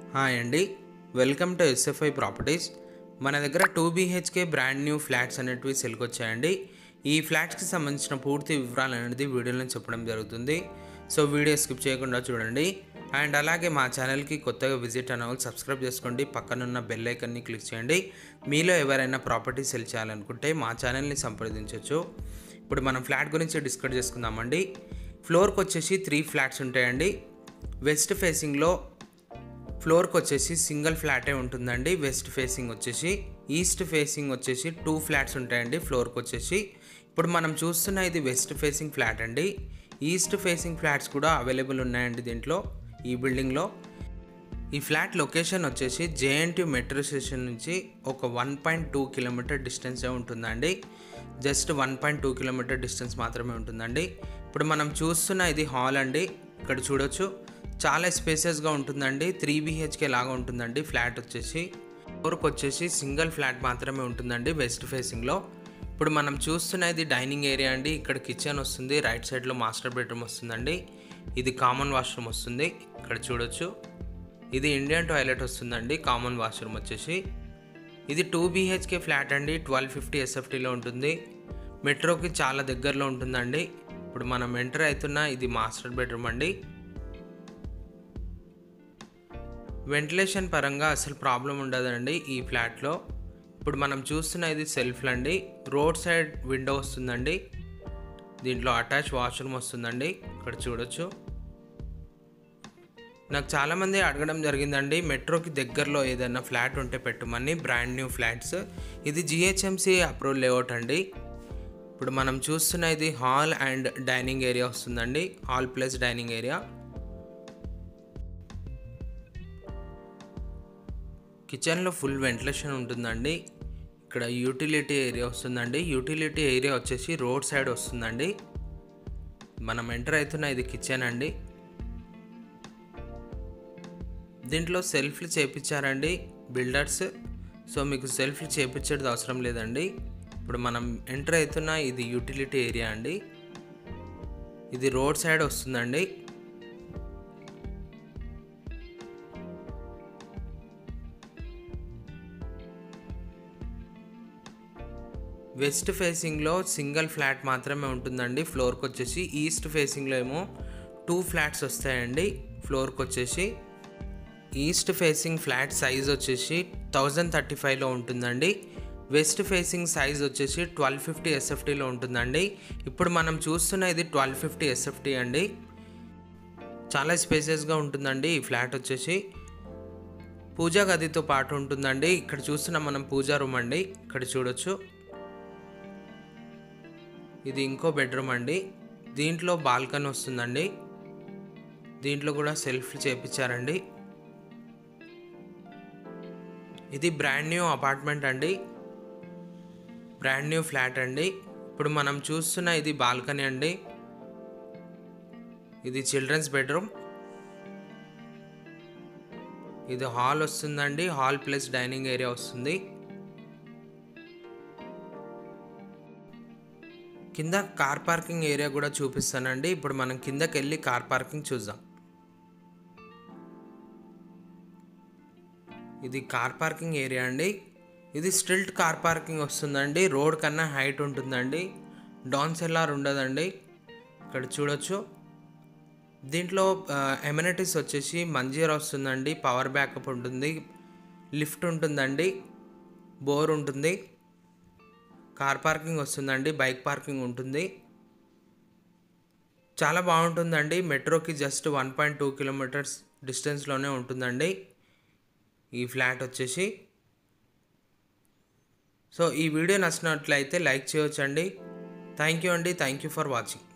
hi అండి welcome to SFI properties మన దగ్గర two BHK brand new flats అనేటివి సెల్కి వచ్చాయండి ఈ ఫ్లాట్స్కి సంబంధించిన పూర్తి వివరాలు అనేది వీడియోలో చెప్పడం జరుగుతుంది సో వీడియో స్కిప్ చేయకుండా చూడండి అండ్ అలాగే మా ఛానల్కి కొత్తగా విజిట్ అయిన వాళ్ళు సబ్స్క్రైబ్ చేసుకోండి పక్కనున్న బెల్ ఐకన్ని క్లిక్ చేయండి మీలో ఎవరైనా ప్రాపర్టీ సెల్ చేయాలనుకుంటే మా ఛానల్ని సంప్రదించవచ్చు ఇప్పుడు మనం ఫ్లాట్ గురించి డిస్కస్ చేసుకుందామండి ఫ్లోర్కి వచ్చేసి త్రీ ఫ్లాట్స్ ఉంటాయండి వెస్ట్ ఫేసింగ్లో ఫ్లోర్కి వచ్చేసి సింగిల్ ఫ్లాటే ఉంటుందండి వెస్ట్ ఫేసింగ్ వచ్చేసి ఈస్ట్ ఫేసింగ్ వచ్చేసి టూ ఫ్లాట్స్ ఉంటాయండి ఫ్లోర్కి వచ్చేసి ఇప్పుడు మనం చూస్తున్న ఇది వెస్ట్ ఫేసింగ్ ఫ్లాట్ అండి ఈస్ట్ ఫేసింగ్ ఫ్లాట్స్ కూడా అవైలబుల్ ఉన్నాయండి దీంట్లో ఈ బిల్డింగ్లో ఈ ఫ్లాట్ లొకేషన్ వచ్చేసి జేఎన్టీ మెట్రో స్టేషన్ నుంచి ఒక వన్ పాయింట్ టూ కిలోమీటర్ డిస్టెన్సే ఉంటుందండి just one point two kilometre distance మాత్రమే ఉంటుందండి ఇప్పుడు మనం చూస్తున్న ఇది హాల్ అండి ఇక్కడ చూడొచ్చు చాలా స్పేసెస్గా ఉంటుందండి త్రీ బీహెచ్కే లాగా ఉంటుందండి ఫ్లాట్ వచ్చేసి ఫ్లోర్కి వచ్చేసి సింగిల్ ఫ్లాట్ మాత్రమే ఉంటుందండి వెస్ట్ ఫేసింగ్లో ఇప్పుడు మనం చూస్తున్న ఇది డైనింగ్ ఏరియా అండి ఇక్కడ కిచెన్ వస్తుంది రైట్ సైడ్లో మాస్టర్ బెడ్రూమ్ వస్తుందండి ఇది కామన్ వాష్రూమ్ వస్తుంది ఇక్కడ చూడొచ్చు ఇది ఇండియన్ టాయిలెట్ వస్తుందండి కామన్ వాష్రూమ్ వచ్చేసి ఇది టూ బీహెచ్కే ఫ్లాట్ అండి ట్వెల్వ్ ఫిఫ్టీ ఎస్ఎఫ్టీలో ఉంటుంది మెట్రోకి చాలా దగ్గరలో ఉంటుందండి ఇప్పుడు మనం ఎంటర్ అవుతున్న ఇది మాస్టర్ బెడ్రూమ్ అండి వెంటిలేషన్ పరంగా అసలు ప్రాబ్లం ఉండదండి ఈ ఫ్లాట్లో ఇప్పుడు మనం చూస్తున్న ఇది సెల్ఫ్ అండి రోడ్ సైడ్ విండో వస్తుందండి దీంట్లో అటాచ్ వాష్రూమ్ వస్తుందండి ఇక్కడ చూడొచ్చు నాకు చాలామంది అడగడం జరిగిందండి మెట్రోకి దగ్గరలో ఏదైనా ఫ్లాట్ ఉంటే పెట్టమని బ్రాండ్ న్యూ ఫ్లాట్స్ ఇది జిహెచ్ఎంసి అప్రూవల్ లేఅవుట్ అండి ఇప్పుడు మనం చూస్తున్న ఇది హాల్ అండ్ డైనింగ్ ఏరియా వస్తుందండి హాల్ ప్లస్ డైనింగ్ ఏరియా కిచెన్లో ఫుల్ వెంటిలేషన్ ఉంటుందండి ఇక్కడ యూటిలిటీ ఏరియా వస్తుందండి యూటిలిటీ ఏరియా వచ్చేసి రోడ్ సైడ్ వస్తుందండి మనం ఎంటర్ అవుతున్న ఇది కిచెన్ అండి దీంట్లో సెల్ఫ్లు చేపించారండి బిల్డర్స్ సో మీకు సెల్ఫ్లు చేపించేది అవసరం లేదండి ఇప్పుడు మనం ఎంటర్ అవుతున్న ఇది యూటిలిటీ ఏరియా అండి ఇది రోడ్ సైడ్ వస్తుందండి వెస్ట్ ఫేసింగ్లో సింగిల్ ఫ్లాట్ మాత్రమే ఉంటుందండి ఫ్లోర్కి వచ్చేసి ఈస్ట్ ఫేసింగ్లో ఏమో టూ ఫ్లాట్స్ వస్తాయండి ఫ్లోర్కి వచ్చేసి ఈస్ట్ ఫేసింగ్ ఫ్లాట్ సైజ్ వచ్చేసి థౌజండ్ థర్టీ ఫైవ్లో ఉంటుందండి వెస్ట్ ఫేసింగ్ సైజ్ వచ్చేసి ట్వెల్వ్ ఫిఫ్టీ ఎస్ఎఫ్టీలో ఉంటుందండి ఇప్పుడు మనం చూస్తున్న ఇది ట్వెల్వ్ ఫిఫ్టీ ఎస్ఎఫ్టీ అండి చాలా స్పేసెస్గా ఉంటుందండి ఈ ఫ్లాట్ వచ్చేసి పూజా గదితో పాటు ఉంటుందండి ఇక్కడ చూస్తున్న మనం పూజా రూమ్ అండి ఇక్కడ చూడొచ్చు ఇది ఇంకో బెడ్రూమ్ అండి దీంట్లో బాల్కనీ వస్తుందండి దీంట్లో కూడా సెల్ఫ్ చేపించారండి ఇది బ్రాండ్ న్యూ అపార్ట్మెంట్ అండి బ్రాండ్ న్యూ ఫ్లాట్ అండి ఇప్పుడు మనం చూస్తున్న ఇది బాల్కనీ అండి ఇది చిల్డ్రన్స్ బెడ్రూమ్ ఇది హాల్ వస్తుందండి హాల్ ప్లస్ డైనింగ్ ఏరియా వస్తుంది కింద కార్ పార్కింగ్ ఏరియా కూడా చూపిస్తానండి ఇప్పుడు మనం కిందకి వెళ్ళి కార్ పార్కింగ్ చూద్దాం ఇది కార్ పార్కింగ్ ఏరియా అండి ఇది స్టిల్ట్ కార్ పార్కింగ్ వస్తుందండి రోడ్ కన్నా హైట్ ఉంటుందండి డౌన్ సెల్లార్ ఉండదండి ఇక్కడ చూడొచ్చు దీంట్లో ఎమ్యూనిటీస్ వచ్చేసి మంజీరా వస్తుందండి పవర్ బ్యాకప్ ఉంటుంది లిఫ్ట్ ఉంటుందండి బోర్ ఉంటుంది కార్ పార్కింగ్ వస్తుందండి బైక్ పార్కింగ్ ఉంటుంది చాలా బాగుంటుందండి మెట్రోకి just one point two kilometres డిస్టెన్స్లోనే ఉంటుందండి ఈ ఫ్లాట్ వచ్చేసి సో ఈ వీడియో నచ్చినట్లయితే లైక్ చేయొచ్చండి థ్యాంక్ యూ అండి థ్యాంక్ యూ ఫర్ వాచింగ్